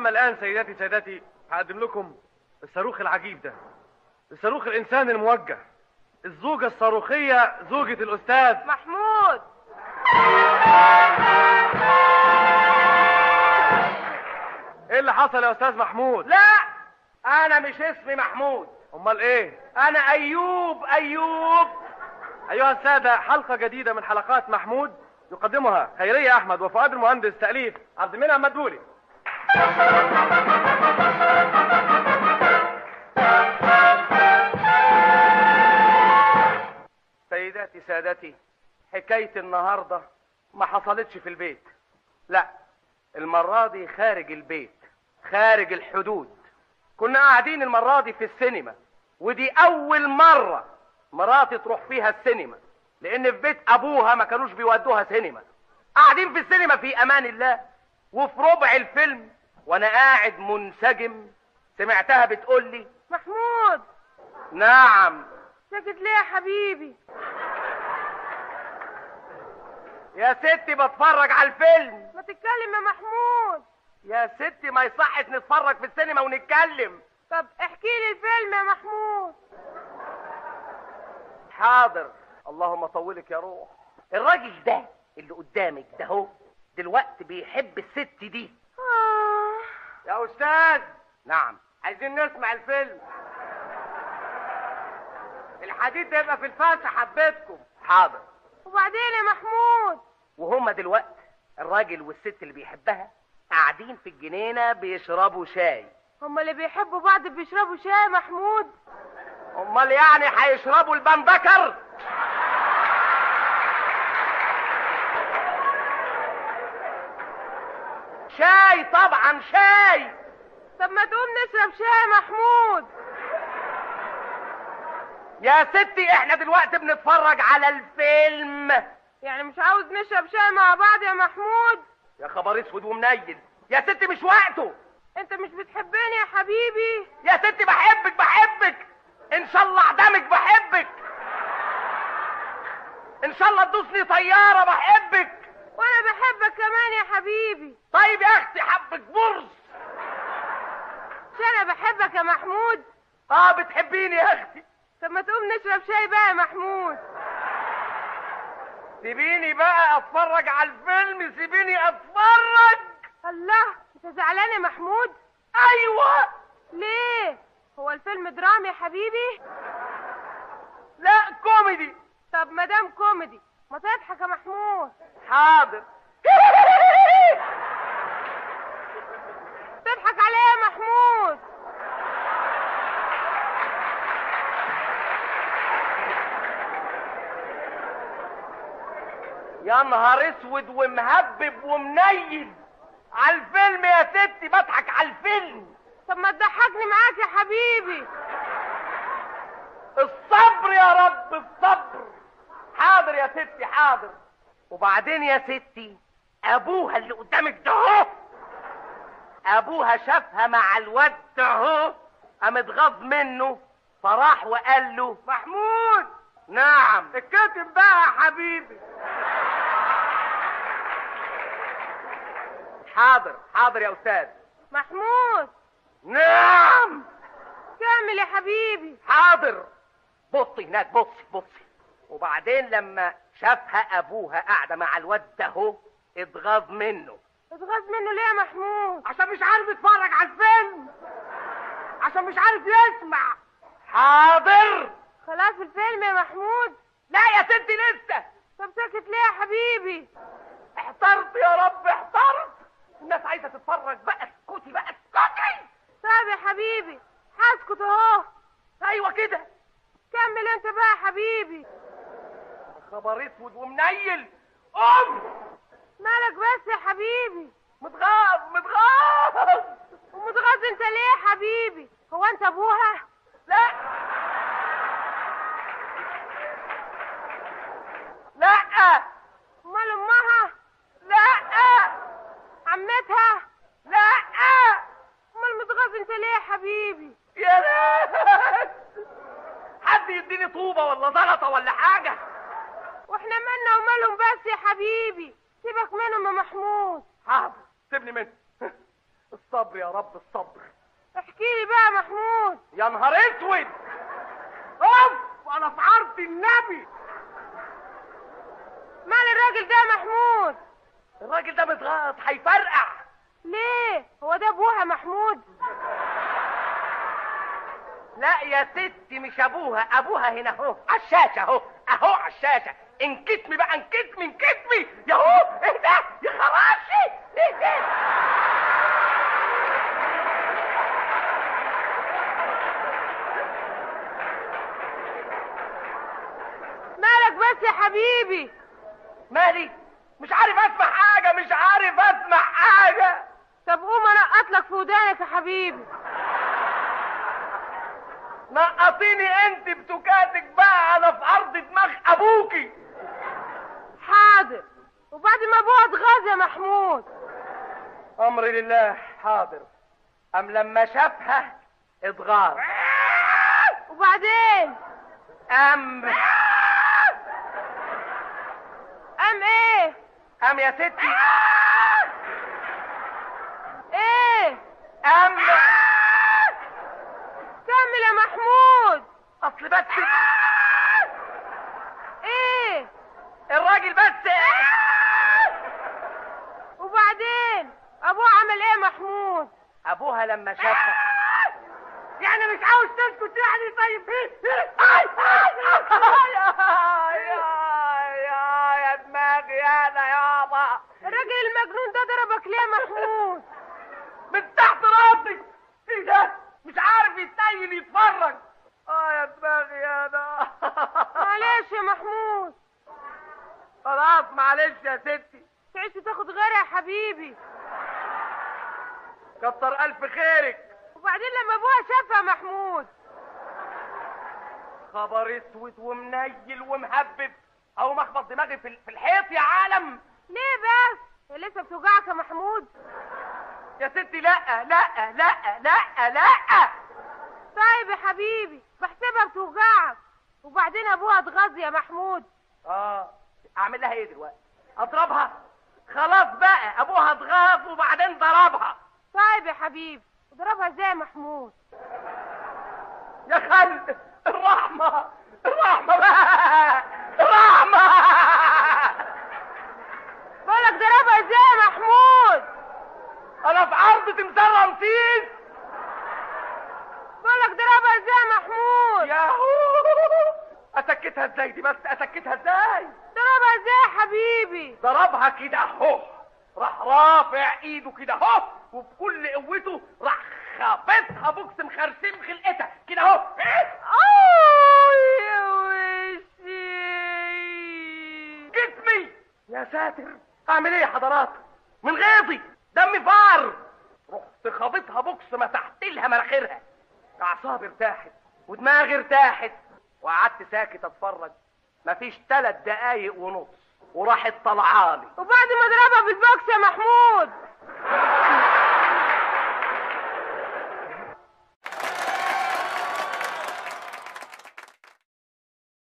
اما الان سيداتي سادتي هقدم لكم الصاروخ العجيب ده الصاروخ الانسان الموجه الزوجة الصاروخية زوجة الاستاذ محمود ايه اللي حصل يا استاذ محمود لا انا مش اسمي محمود امال ايه انا ايوب ايوب ايها السادة حلقة جديدة من حلقات محمود يقدمها خيرية احمد وفؤاد المهندس تأليف عبد المنعم مدبولي سيداتي سادتي حكاية النهاردة ما حصلتش في البيت لا المرة دي خارج البيت خارج الحدود كنا قاعدين المرة دي في السينما ودي أول مرة مراتي تروح فيها السينما لأن في بيت أبوها ما كانوش بيودوها سينما قاعدين في السينما في أمان الله وفي ربع الفيلم وأنا قاعد منسجم سمعتها بتقول لي محمود نعم ساكت ليه يا حبيبي يا ستي بتفرج على الفيلم ما تتكلم يا محمود يا ستي ما يصحش نتفرج في السينما ونتكلم طب احكي لي الفيلم يا محمود حاضر اللهم طولك يا روح الراجل ده اللي قدامك ده هو دلوقتي بيحب الست دي آه. يا استاذ نعم عايزين نسمع الفيلم الحديد ده يبقى في الفاسة حبيتكم حاضر وبعدين يا محمود وهما دلوقتي الراجل والست اللي بيحبها قاعدين في الجنينة بيشربوا شاي هما اللي بيحبوا بعض بيشربوا شاي يا محمود امال يعني هيشربوا البندكر شاي طبعا شاي طب ما تقوم نشرب شاي يا محمود يا ستي احنا دلوقتي بنتفرج على الفيلم يعني مش عاوز نشرب شاي مع بعض يا محمود يا خبر اسود ومنيل يا ستي مش وقته انت مش بتحبني يا حبيبي يا ستي بحبك بحبك ان شاء الله اعدمك بحبك ان شاء الله تدوسني طياره بحبك وانا بحبك كمان يا حبيبي طيب يا اختي حبك برص مش انا بحبك يا محمود اه بتحبيني يا اختي طب ما تقوم نشرب شاي بقى يا محمود سيبيني بقى اتفرج على الفيلم سيبيني اتفرج الله انت زعلان يا محمود ايوه ليه هو الفيلم درامي يا حبيبي لا كوميدي طب ما دام كوميدي ما تضحك يا محمود حاضر تضحك عليه يا محمود يا نهار اسود ومهبب ومنيل على الفيلم يا ستي بضحك على الفيلم طب ما تضحكني معاك يا حبيبي الصبر يا رب الصبر حاضر يا ستي حاضر وبعدين يا ستي ابوها اللي قدامك ده اهو ابوها شافها مع الواد ده اهو قام اتغاظ منه فراح وقال له محمود نعم الكاتب بقى يا حبيبي حاضر حاضر يا استاذ محمود نعم كمل يا حبيبي حاضر بصي هناك بصي بصي وبعدين لما شافها ابوها قاعده مع الواد ده اهو اتغاظ منه اتغاظ منه ليه يا محمود عشان مش عارف يتفرج على الفيلم عشان مش عارف يسمع حاضر خلاص الفيلم يا محمود لا يا ستي لسه طب ساكت ليه يا حبيبي احترت يا رب احترت الناس عايزه تتفرج بقى اسكتي بقى اسكتي طب يا حبيبي هسكت اهو ايوه كده كمل انت بقى يا حبيبي خبر اسود ومنيل قوم مالك بس يا حبيبي متغاظ متغاظ ومتغاظ انت ليه يا حبيبي هو انت ابوها لا لا امال امها لا عمتها لا امال متغاظ انت ليه يا حبيبي يا ناس حد يديني طوبة ولا زلطة ولا حاجة واحنا مالنا ومالهم بس يا حبيبي سيبك منهم يا محمود حاضر سيبني منه الصبر يا رب الصبر احكي لي بقى يا محمود يا نهار اسود اوف انا في عرض النبي مال الراجل ده يا محمود الراجل ده متغاط هيفرقع ليه هو ده ابوها محمود لا يا ستي مش ابوها ابوها هنا اهو على الشاشه اهو اهو على الشاشه انكتمي بقى انكتمي انكتمي يا هو ايه ده يا خراشي ايه ده مالك بس يا حبيبي مالي مش عارف اسمع حاجه مش عارف اسمع حاجه طب قوم انقط لك في ودانك يا حبيبي نقطيني انت بتكاتك بقى انا في ارض دماغ ابوكي حاضر وبعد ما ابوها اتغاظ يا محمود امر لله حاضر ام لما شافها اتغار وبعدين ام ام ايه ام يا ستي ايه ام كمل يا محمود اصل بس ايه الراجل بس وبعدين ابوها عمل ايه يا محمود ابوها لما شافها يعني مش عاوز تسكت يعني طيب اي اي يا يا دماغي انا يابا الراجل المجنون ده ضربك ليه يا محمود من تحت راسي ايه ده مش عارف يتنيل يتفرج اه يا دماغي انا معلش يا محمود خلاص معلش يا ستي تعيش تاخد غيرها يا حبيبي كتر الف خيرك وبعدين لما ابوها شافها محمود خبر اسود ومنيل ومهبب او مخبط دماغي في في الحيط يا عالم ليه بس هي لسه بتوجعك يا محمود يا ستي لا لا لا لا لا طيب يا حبيبي بحسبها بتوجعك وبعدين ابوها اتغاظ يا محمود اه اعمل لها ايه دلوقتي اضربها خلاص بقى ابوها اتغاظ وبعدين ضربها طيب يا حبيبي اضربها ازاي يا محمود يا خل الرحمة الرحمة بقى الرحمة بقولك ضربها ازاي يا محمود انا في عرض تمثال رمسيس بقولك ضربها ازاي يا محمود ياهو اسكتها ازاي دي بس اسكتها ازاي ضربها ازاي يا حبيبي ضربها كده اهو راح رافع ايده كده اهو وبكل قوته راح خابطها بوكس مخرسم خلقتها كده اهو اوه يا وشي جسمي يا ساتر اعمل ايه يا حضرات من غيظي دمي فار رحت خابطها بوكس مسحت لها مناخيرها اعصابي ارتاحت ودماغي ارتاحت وقعدت ساكت اتفرج مفيش ثلاث دقايق ونص وراحت طلعالي وبعد ما ضربها بالبوكس يا محمود